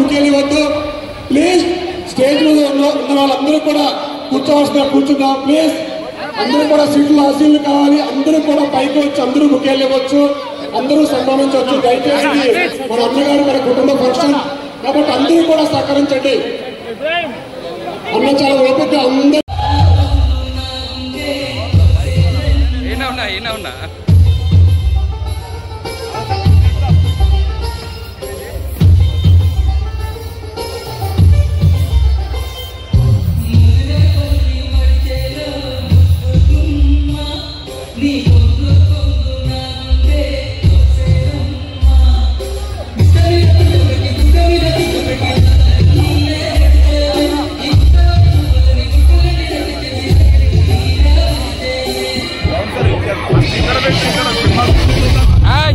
ముందుకెళ్ళవద్దు please stage మీద ఉన్న ఉన్న వాళ్ళందరూ కూడా కూర్చోవలసిన కూర్చుందాం ప్లీజ్ అందరూ కూడా సీట్లు ఆశీలు కావాలి అందరూ కూడా పైకి వచ్చి అందరూ ముఖ్యలేవచ్చు అందరూ సన్మానించవచ్చు దయచేసి మన అన్నగారు మన కుటుంబ ఫంక్షన్ కాబట్టి అందరూ కూడా సహకరించండి అన్న చాలా ఓపిక అందరూ ఈయన ఉన్నా ఈయన ఉన్నా హాయ్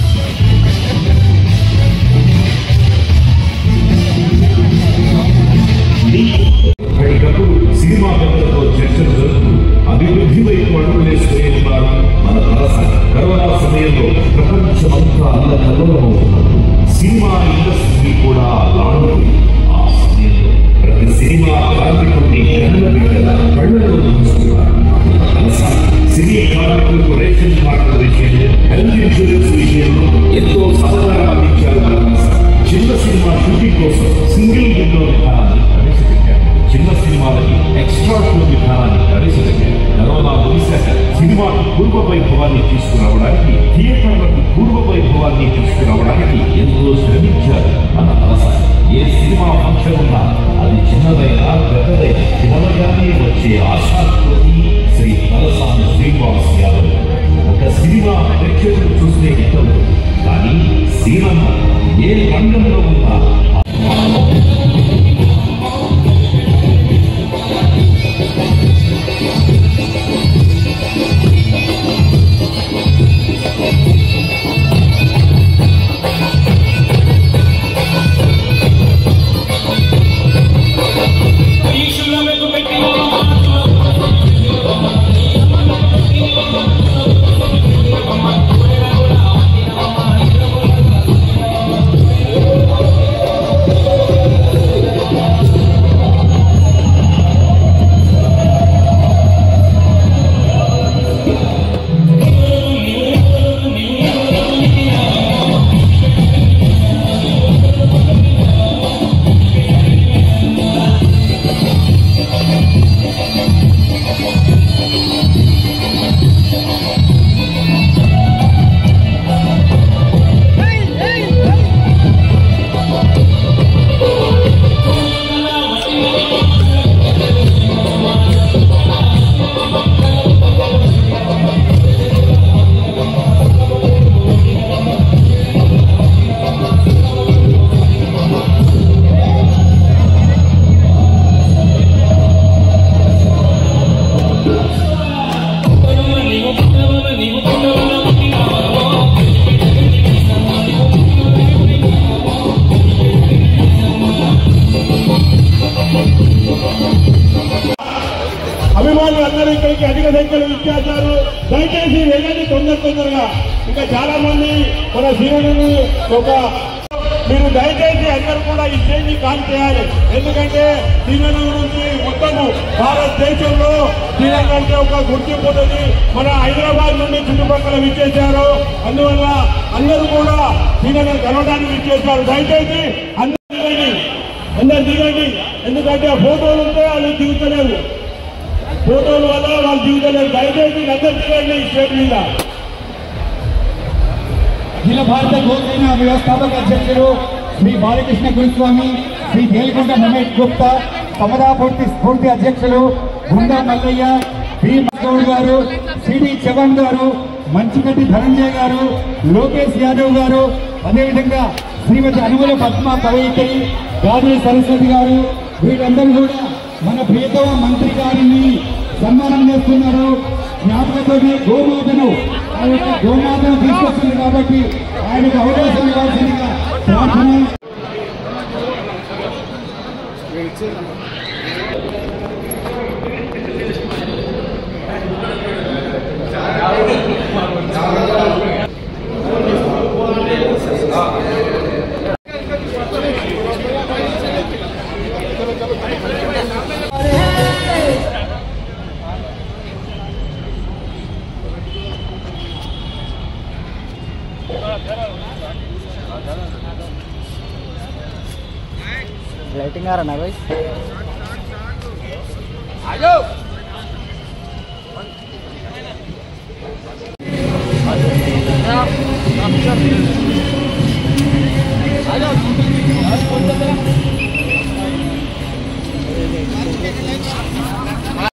పైకప్పు సినిమా పెద్దలతో చర్చలు జరుపుతూ అభివృద్ధి వైపు అడుగులేస్తూనే ఉన్నారు మన వలస కరోనా సమయంలో ప్రపంచమంతా అల్లకల్లోలమవుతున్నారు సినిమా ఇండస్ట్రీ కూడా అలాంటి ఆ సమయంలో ప్రతి సినిమా కార్మికుడిని కళ్ళ బిడ్డల కళ్ళలో చూస్తున్నారు మన వలస సినీ కార్మికులకు రేషన్ కార్డుల విషయంలో హెల్త్ ఇన్సూరెన్స్ విషయంలో ఎంతో సహకారం అందించారు మన వలస చిన్న సినిమా షూటింగ్ కోసం సింగిల్ విండో విధానాన్ని ప్రవేశపెట్టారు చిన్న సినిమాలకి ఎక్స్ట్రా షో విధానాన్ని ప్రవేశపెట్టారు కరోనా ముగిశాక సినిమాకు పూర్వ వైభవాన్ని తీసుకురావడానికి థియేటర్లకు పూర్వ వైభవాన్ని తీసుకురావడానికి ఎంతో శ్రమించారు మన వలస ఏ సినిమా ఫంక్షన్ ఉన్నా అది చిన్నదైనా పెద్దదైనా చిన్నగానే వచ్చే ఆశాస్పతి శ్రీ తలసాని శ్రీనివాస్ యాదవ్ ఒక సినిమా ప్రేక్షకులు చూసే హితం కానీ సినిమా ఏ రంగంలో ఉన్నా అభిమానులు అందరూ ఇక్కడికి అధిక సంఖ్యలో ఇచ్చేస్తారు దయచేసి వెళ్ళండి తొందర తొందరగా ఇంకా చాలా మంది మన సీనియర్ని ఒక మీరు దయచేసి అందరూ కూడా ఈ స్టేజ్ కాల్ చేయాలి ఎందుకంటే శ్రీనగర్ నుంచి మొత్తము భారతదేశంలో శ్రీనగర్ అంటే ఒక గుర్తింపు ఉన్నది మన హైదరాబాద్ నుండి చుట్టుపక్కల విచ్చేశారు అందువల్ల అందరూ కూడా శ్రీనగర్ కలవడానికి విచ్చేశారు దయచేసి అందరూ దిగండి అందరు దిగండి ఎందుకంటే ఆ ఫోటోలు ఉంటే వాళ్ళు దిగుతలేరు ఫోటోల వల్ల వాళ్ళు దిగుతలేరు దయచేసి అందరు దిగండి ఈ స్టేట్ మీద అఖిల భారత గోసేన వ్యవస్థాపక అధ్యక్షులు శ్రీ బాలకృష్ణ గురుస్వామి శ్రీ దేలికొండ రమేష్ గుప్తా సమదాపూర్తి స్ఫూర్తి అధ్యక్షులు గుండా మల్లయ్య బి గౌడ్ గారు సిడి చవన్ గారు మంచిగడ్డి ధనంజయ్ గారు లోకేష్ యాదవ్ గారు అదేవిధంగా శ్రీమతి అనుమల పద్మ పవేకరి గాది సరస్వతి గారు వీళ్ళందరూ కూడా మన ప్రియతమ మంత్రి గారిని సన్మానం చేస్తున్నారు జ్ఞాపకతోటి గోమాతను ఆ యొక్క గోమాతను తీసుకొస్తుంది కాబట్టి ఆయనకు అవకాశం ఇవ్వాల్సిందిగా ప్రార్థన लाइटिंग आ रहा ना भाई ఆ